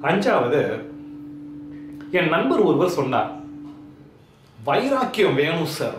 அஞ்சாவது என் நண்பர் ஒருவர் சொன்னார் வைராக்கியம் வேணும் சார்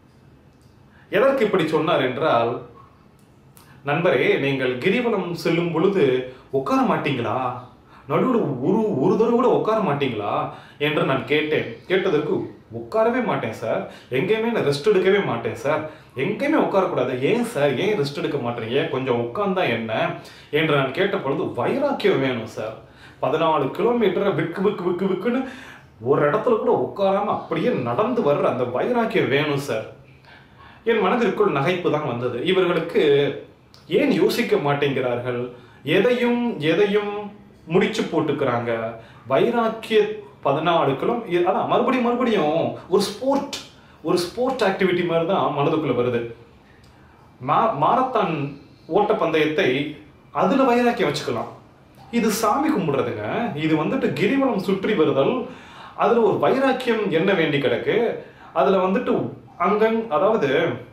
எதற்கு இப்படி சொன்னார் என்றால் நண்பரே நீங்கள் கிரிவலம் செல்லும் பொழுது உட்கார மாட்டீங்களா நடுவில் ஒரு ஒரு தடவை கூட உட்கார மாட்டீங்களா என்று நான் கேட்டேன் கேட்டதற்கு உட்காரவே மாட்டேன் சார் எங்கேயுமே நான் ரெஸ்ட் எடுக்கவே மாட்டேன் சார் எங்கேயுமே உட்காரக்கூடாது ஏன் சார் ஏன் ரெஸ்ட் எடுக்க மாட்டேறீங்க கொஞ்சம் உட்கார்ந்தா என்ன என்று நான் கேட்ட பொழுது வைராக்கியம் வேணும் சார் பதினாலு கிலோமீட்டரை விக்கு விக்கு விக்கு விக்குன்னு ஒரு இடத்துல கூட உட்காராம அப்படியே நடந்து வர்ற அந்த வைராக்கியம் வேணும் சார் என் மனதிற்குள் நகைப்பு தான் வந்தது இவர்களுக்கு ஏன் யோசிக்க மாட்டேங்கிறார்கள் எதையும் எதையும் முடிச்சு போட்டுக்கிறாங்க வைராக்கிய பதினாலு கிலோ இ- அதான் மறுபடியும் மறுபடியும் ஒரு ஸ்போர்ட் ஒரு ஸ்போர்ட் ஆக்டிவிட்டி மாதிரி தான் மனதுக்குள்ள வருது மா மாரத்தான் ஓட்ட பந்தயத்தை அதுல வைராக்கியம் வச்சுக்கலாம் இது சாமி கும்பிடுறதுங்க இது வந்துட்டு கிரிவலம் சுற்றி வருதல் அதுல ஒரு வைராக்கியம் என்ன வேண்டி கிடக்கு அதுல வந்துட்டு அங்கங் அதாவது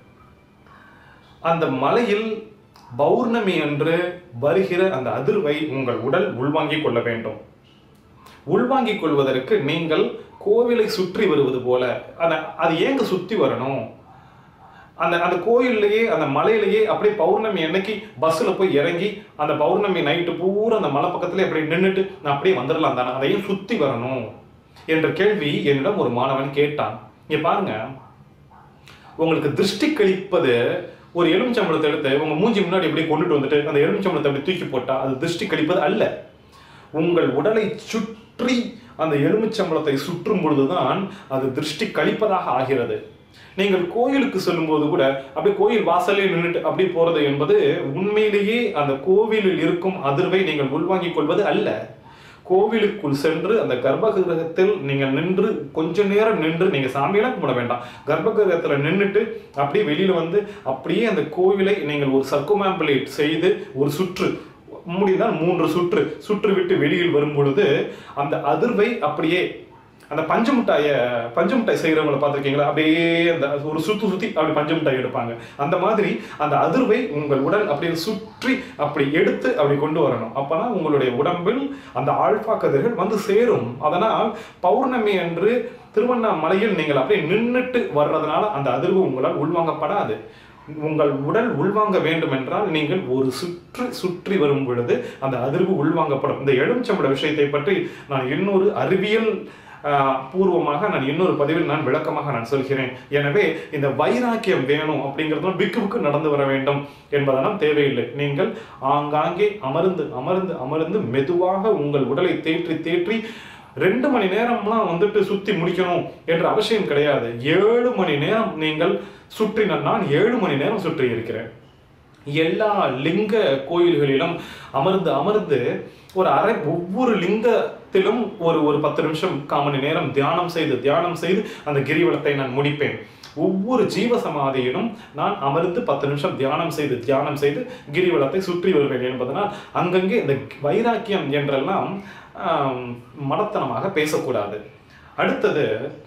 அந்த மலையில் பௌர்ணமி அன்று வருகிற அந்த அதிர்வை உங்கள் உடல் உள்வாங்கிக் கொள்ள வேண்டும் உள்வாங்கிக் கொள்வதற்கு நீங்கள் கோவிலை சுற்றி வருவது போல அந்த அது ஏங்க சுத்தி வரணும் அந்த அந்த கோயில்லையே அந்த மலையிலேயே அப்படியே பௌர்ணமி அன்னைக்கு பஸ்ஸில் போய் இறங்கி அந்த பௌர்ணமி நைட்டு பூரா அந்த மலை பக்கத்துல அப்படியே நின்றுட்டு நான் அப்படியே வந்துடலாம் தானே அதையும் சுத்தி வரணும் என்ற கேள்வி என்னிடம் ஒரு மாணவன் கேட்டான் இங்க பாருங்க உங்களுக்கு திருஷ்டி கழிப்பது ஒரு எலுமிச்சம்பழத்தை எடுத்து உங்க மூஞ்சி முன்னாடி இப்படி கொண்டுட்டு வந்துட்டு அந்த எலுமிச்சம்பழத்தை அப்படி தூக்கி போட்டா அது திருஷ்டி கழிப்பது அல்ல உங்கள் உடலை சுற்றி அந்த எலுமிச்சம்பழத்தை சுற்றும் பொழுதுதான் அது திருஷ்டி கழிப்பதாக ஆகிறது நீங்கள் கோயிலுக்கு செல்லும்போது கூட அப்படியே கோயில் வாசலே நின்றுட்டு அப்படி போறது என்பது உண்மையிலேயே அந்த கோவிலில் இருக்கும் அதிர்வை நீங்கள் உள்வாங்கிக் கொள்வது அல்ல கோவிலுக்குள் சென்று அந்த கர்ப்பகிரகத்தில் நீங்கள் நின்று கொஞ்ச நேரம் நின்று நீங்க சாமியெல்லாம் கும்பிட வேண்டாம் கர்ப்பகிரகத்துல நின்றுட்டு அப்படியே வெளியில வந்து அப்படியே அந்த கோவிலை நீங்கள் ஒரு சர்க்குமாம்புலேட் செய்து ஒரு சுற்று முடிந்தால் மூன்று சுற்று சுற்று விட்டு வெளியில் வரும் பொழுது அந்த அதிர்வை அப்படியே அந்த பஞ்சு மிட்டாய பஞ்சு மிட்டாய் செய்கிறவங்களை பார்த்துருக்கீங்களா அப்படியே அந்த ஒரு சுத்து சுத்தி அப்படி பஞ்சு மிட்டாய் எடுப்பாங்க அந்த மாதிரி அந்த அதிர்வை உங்கள் உடல் அப்படியே சுற்றி அப்படி எடுத்து அப்படி கொண்டு வரணும் அப்பதான் உங்களுடைய உடம்பில் அந்த ஆழ்பா கதிர்கள் வந்து சேரும் அதனால் பௌர்ணமி அன்று திருவண்ணாமலையில் நீங்கள் அப்படியே நின்னுட்டு வர்றதுனால அந்த அதிர்வு உங்களால் உள்வாங்கப்படாது உங்கள் உடல் உள்வாங்க வேண்டும் என்றால் நீங்கள் ஒரு சுற்று சுற்றி வரும் பொழுது அந்த அதிர்வு உள்வாங்கப்படும் இந்த எலுமிச்சம்பட விஷயத்தை பற்றி நான் இன்னொரு அறிவியல் ஆஹ், பூர்வமாக நான் இன்னொரு பதிவில் நான் விளக்கமாக நான் சொல்கிறேன் எனவே இந்த வைராக்கியம் வேணும் அப்படிங்கிறதும் பிக்கு பிக்கு நடந்து வர வேண்டும் என்பதெல்லாம் தேவையில்லை நீங்கள் ஆங்காங்கே அமர்ந்து அமர்ந்து அமர்ந்து மெதுவாக உங்கள் உடலை தேற்றி தேற்றி ரெண்டு மணி நேரம்லாம் வந்துட்டு சுத்தி முடிக்கணும் என்ற அவசியம் கிடையாது ஏழு மணி நேரம் நீங்கள் சுற்றின நான் ஏழு மணி நேரம் சுற்றி இருக்கிறேன் எல்லா லிங்க கோயில்களிலும் அமர்ந்து அமர்ந்து ஒரு அரை ஒவ்வொரு லிங்கத்திலும் ஒரு ஒரு பத்து நிமிஷம் கால் மணி நேரம் தியானம் செய்து தியானம் செய்து அந்த கிரிவலத்தை நான் முடிப்பேன் ஒவ்வொரு ஜீவ சமாதியிலும் நான் அமர்ந்து பத்து நிமிஷம் தியானம் செய்து தியானம் செய்து கிரிவலத்தை சுற்றி வருவேன் என்பதனால் அங்கங்கே இந்த வைராக்கியம் என்றெல்லாம் ஆம், மடத்தனமாக பேசக்கூடாது அடுத்தது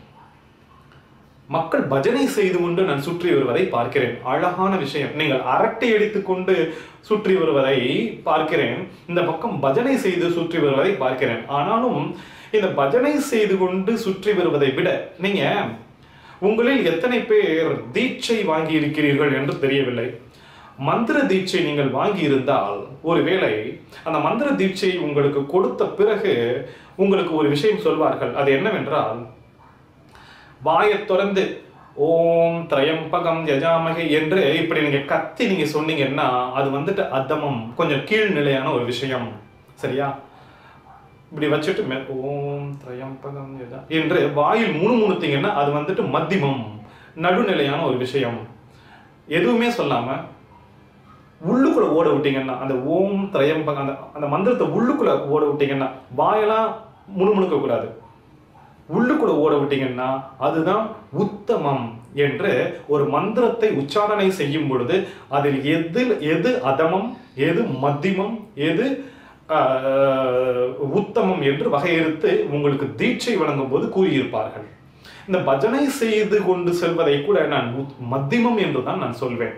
மக்கள் பஜனை செய்து கொண்டு நான் சுற்றி வருவதை பார்க்கிறேன் அழகான விஷயம் நீங்கள் அரட்டை அடித்துக்கொண்டு சுற்றி வருவதை பார்க்கிறேன் இந்த பக்கம் பஜனை செய்து சுற்றி வருவதை பார்க்கிறேன் ஆனாலும் இந்த பஜனை செய்து கொண்டு சுற்றி வருவதை விட நீங்க உங்களில் எத்தனை பேர் தீட்சை வாங்கி இருக்கிறீர்கள் என்று தெரியவில்லை மந்திர தீட்சை நீங்கள் வாங்கி இருந்தால் ஒருவேளை அந்த மந்திர தீட்சை உங்களுக்கு கொடுத்த பிறகு உங்களுக்கு ஒரு விஷயம் சொல்வார்கள் அது என்னவென்றால் வாயைத் திறந்து ஓம் திரையம்பகம் யஜாமகை என்று இப்படி நீங்க கத்தி நீங்க சொன்னீங்கன்னா அது வந்துட்டு அதமம் கொஞ்சம் கீழ்நிலையான ஒரு விஷயம் சரியா இப்படி வச்சுட்டு மே- ஓம் திரையம்பகம் யஜா என்று வாயில் முணுமுணுத்தீங்கன்னா அது வந்துட்டு மத்தியமம் நடுநிலையான ஒரு விஷயம் எதுவுமே சொல்லாம உள்ளுக்குள்ள ஓட விட்டீங்கன்னா அந்த ஓம் திரையம்பகம் அந்த அந்த மந்திரத்தை உள்ளுக்குள்ள ஓட விட்டீங்கன்னா வாயெல்லாம் முணுமுணுக்க கூடாது உள்ளுக்குள்ள ஓட விட்டீங்கன்னா அதுதான் உத்தமம் என்று ஒரு மந்திரத்தை உச்சாரணை செய்யும் பொழுது அதில் எது எது அதமம் எது மத்தியமம் எது ஆஹ், உத்தமம் என்று வகையறுத்து உங்களுக்கு தீட்சை வழங்கும் போது கூறியிருப்பார்கள் இந்த பஜனை செய்து கொண்டு செல்வதை கூட நான் உத்- மத்தியமம் என்று தான் நான் சொல்வேன்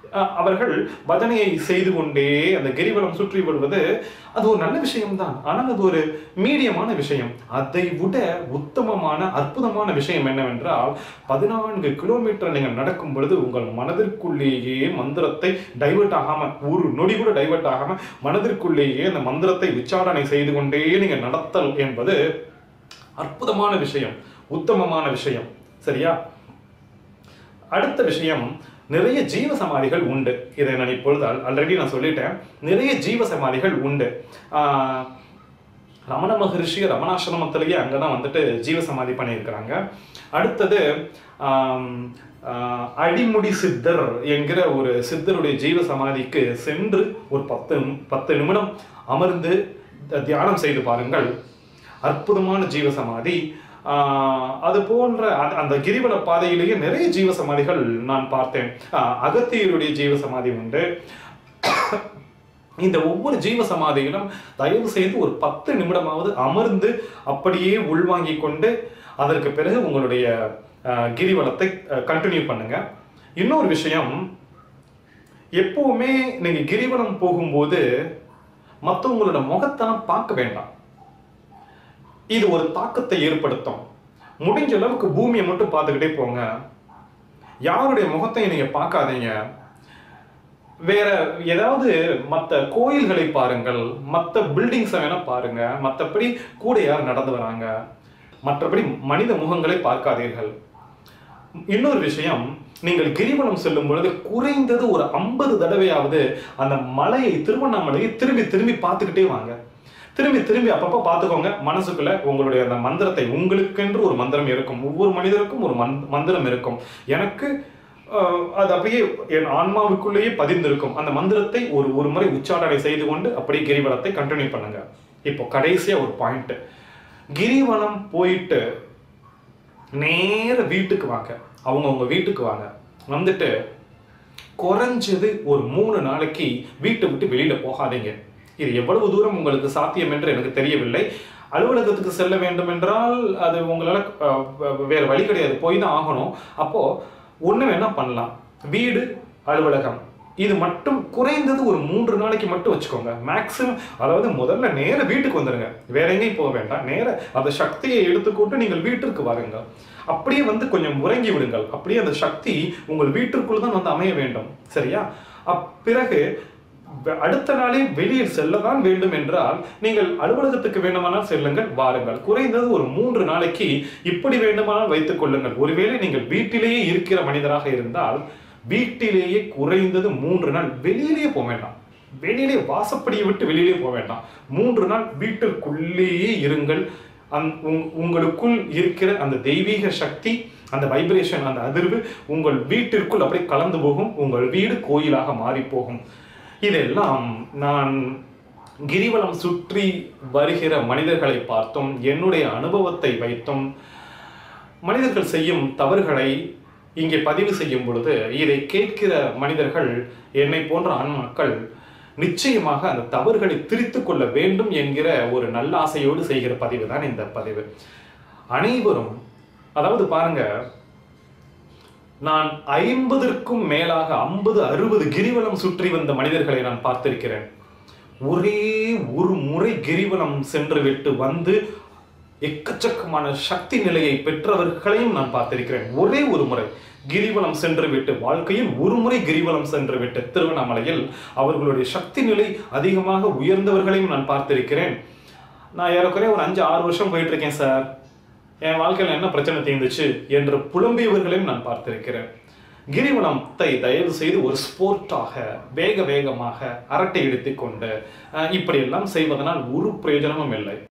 அஹ், அவர்கள் பஜனையை செய்து கொண்டே அந்த கிரிவலம் சுற்றி வருவது அது ஒரு நல்ல விஷயம்தான் ஆனால் அது ஒரு மீடியமான விஷயம் அதை விட உத்தமமான அற்புதமான விஷயம் என்னவென்றால் பதினான்கு கிலோமீட்டர் நீங்கள் நடக்கும் பொழுது உங்கள் மனதிற்குள்ளேயே மந்திரத்தை டைவர்ட் ஆகாம ஒரு நொடி கூட டைவர்ட் ஆகாம மனதிற்குள்ளேயே அந்த மந்திரத்தை உச்சாரணை செய்து கொண்டே நீங்கள் நடத்தல் என்பது அற்புதமான விஷயம் உத்தமமான விஷயம் சரியா அடுத்த விஷயம் நிறைய ஜீவ சமாதிகள் உண்டு இதை நான் இப்பொழுது ஆல்ரெடி நான் சொல்லிட்டேன் நிறைய ஜீவ சமாதிகள் உண்டு ஆஹ், ரமண மகரிஷி ரமணாசிரமத்திலேயே அங்கே தான் வந்துட்டு ஜீவ சமாதி பண்ணியிருக்கிறாங்க அடுத்தது ஆம், ஆஹ், அடிமுடி சித்தர் என்கிற ஒரு சித்தருடைய ஜீவ சமாதிக்கு சென்று ஒரு பத்து பத்து நிமிடம் அமர்ந்து த- தியானம் செய்து பாருங்கள் அற்புதமான ஜீவ சமாதி ஆஹ், அது போன்ற அந்த- அந்த கிரிவல பாதையிலேயே நிறைய ஜீவ சமாதிகள் நான் பார்த்தேன் ஆஹ், அகத்தியருடைய ஜீவ சமாதி உண்டு இந்த ஒவ்வொரு ஜீவ சமாதியிலும் தயவு செய்து ஒரு பத்து நிமிடமாவது அமர்ந்து அப்படியே உள்வாங்கிக் கொண்டு அதற்கு பிறகு உங்களுடைய அஹ், கிரிவலத்தை கண்டினியூ பண்ணுங்க இன்னொரு விஷயம் எப்பவுமே நீங்க கிரிவலம் போகும்போது மற்றவங்களோட முகத்தெல்லாம் பார்க்க வேண்டாம் இது ஒரு தாக்கத்தை ஏற்படுத்தும் முடிஞ்ச அளவுக்கு பூமியை மட்டும் பார்த்துக்கிட்டே போங்க யாருடைய முகத்தையும் நீங்க பார்க்காதீங்க வேற ஏதாவது மற்ற கோயில்களை பாருங்கள் மற்ற பில்டிங்ஸை வேணா பாருங்க மற்றபடி கூட யார் நடந்து வராங்க மற்றபடி மனித முகங்களை பார்க்காதீர்கள் இன்னொரு விஷயம் நீங்கள் கிரிவலம் செல்லும் பொழுது குறைந்தது ஒரு ஐம்பது தடவையாவது அந்த மலையை திருவண்ணாமலையை திரும்பி திரும்பி பார்த்துக்கிட்டே வாங்க திரும்பி திரும்பி அப்பப்போ பார்த்துக்கோங்க மனசுக்குள்ள உங்களுடைய அந்த மந்திரத்தை உங்களுக்கென்று ஒரு மந்திரம் இருக்கும் ஒவ்வொரு மனிதருக்கும் ஒரு மந்த் மந்திரம் இருக்கும் எனக்கு ஆஹ், அது அப்படியே என் ஆன்மாவுக்குள்ளேயே பதிந்திருக்கும் அந்த மந்திரத்தை ஒரு ஒரு முறை உச்சாரணை செய்து கொண்டு அப்படியே கிரிவலத்தை கண்டினியூ பண்ணுங்க இப்போ கடைசியா ஒரு பாயிண்ட் கிரிவலம் போயிட்டு நேர வீட்டுக்கு வாங்க அவங்க உங்க வீட்டுக்கு வாங்க வந்துட்டு குறைஞ்சது ஒரு மூணு நாளைக்கு வீட்டை விட்டு வெளியில போகாதீங்க இது எவ்வளவு தூரம் உங்களுக்கு சாத்தியம் என்று எனக்கு தெரியவில்லை அலுவலகத்துக்கு செல்ல வேண்டும் என்றால் அது உங்களால அஹ், வே- வேற வழி கிடையாது போய் தான் ஆகணும் அப்போ ஒண்ணு வேணா பண்ணலாம் வீடு அலுவலகம் இது மட்டும் குறைந்தது ஒரு மூன்று நாளைக்கு மட்டும் வச்சுக்கோங்க மேக்ஸிமம் அதாவது முதல்ல நேர வீட்டுக்கு வந்துருங்க வேற எங்கேயும் போக வேண்டாம் நேர அந்த சக்தியை எடுத்துக்கொண்டு நீங்கள் வீட்டிற்கு வாருங்க அப்படியே வந்து கொஞ்சம் உறங்கி விடுங்கள் அப்படியே அந்த சக்தி உங்கள் வீட்டிற்குள் தான் வந்து அமைய வேண்டும் சரியா அப் பிறகு வ- அடுத்த நாளே வெளியில் செல்லதான் வேண்டும் என்றால் நீங்கள் அலுவலகத்துக்கு வேண்டுமானால் செல்லுங்கள் வாருங்கள் குறைந்தது ஒரு மூன்று நாளைக்கு இப்படி வேண்டுமானால் வைத்துக் கொள்ளுங்கள் ஒருவேளை நீங்கள் வீட்டிலேயே இருக்கிற மனிதராக இருந்தால் வீட்டிலேயே குறைந்தது மூன்று நாள் வெளியிலேயே போக வேண்டாம் வெளியிலே வாசப்படியை விட்டு வெளியிலே போக வேண்டாம் மூன்று நாள் வீட்டிற்குள்ளேயே இருங்கள் அந் உங்- உங்களுக்குள் இருக்கிற அந்த தெய்வீக சக்தி அந்த வைப்ரேஷன் அந்த அதிர்வு உங்கள் வீட்டிற்குள் அப்படியே கலந்து போகும் உங்கள் வீடு கோயிலாக மாறி போகும் இதெல்லாம் நான் கிரிவலம் சுற்றி வருகிற மனிதர்களை பார்த்தும் என்னுடைய அனுபவத்தை வைத்தும் மனிதர்கள் செய்யும் தவறுகளை இங்கே பதிவு செய்யும் பொழுது இதை கேட்கிற மனிதர்கள் என்னை போன்ற ஆன்மாக்கள் நிச்சயமாக அந்த தவறுகளை திரித்துக் கொள்ள வேண்டும் என்கிற ஒரு நல்ல ஆசையோடு செய்கிற பதிவு தான் இந்த பதிவு அனைவரும் அதாவது பாருங்க நான் ஐம்பதற்கும் மேலாக ஐம்பது அறுபது கிரிவலம் சுற்றி வந்த மனிதர்களை நான் பார்த்திருக்கிறேன் ஒரே ஒரு முறை கிரிவலம் சென்று விட்டு வந்து எக்கச்சக்கமான சக்தி நிலையை பெற்றவர்களையும் நான் பார்த்திருக்கிறேன் ஒரே ஒரு முறை கிரிவலம் சென்று விட்டு வாழ்க்கையில் ஒரு முறை கிரிவலம் சென்று விட்டு திருவண்ணாமலையில் அவர்களுடைய சக்தி நிலை அதிகமாக உயர்ந்தவர்களையும் நான் பார்த்திருக்கிறேன் நான் ஏறக்குறைய ஒரு அஞ்சு ஆறு வருஷம் போயிட்டு இருக்கேன் சார் என் வாழ்க்கையில் என்ன பிரச்சனை தீர்ந்துச்சு என்று புலம்பியவர்களையும் நான் பார்த்திருக்கிறேன் கிரிவலத்தை தயவு செய்து ஒரு ஸ்போர்ட்டாக வேக வேகமாக அரட்டை எடுத்துக்கொண்டு அஹ், இப்படியெல்லாம் செய்வதனால் ஒரு பிரயோஜனமும் இல்லை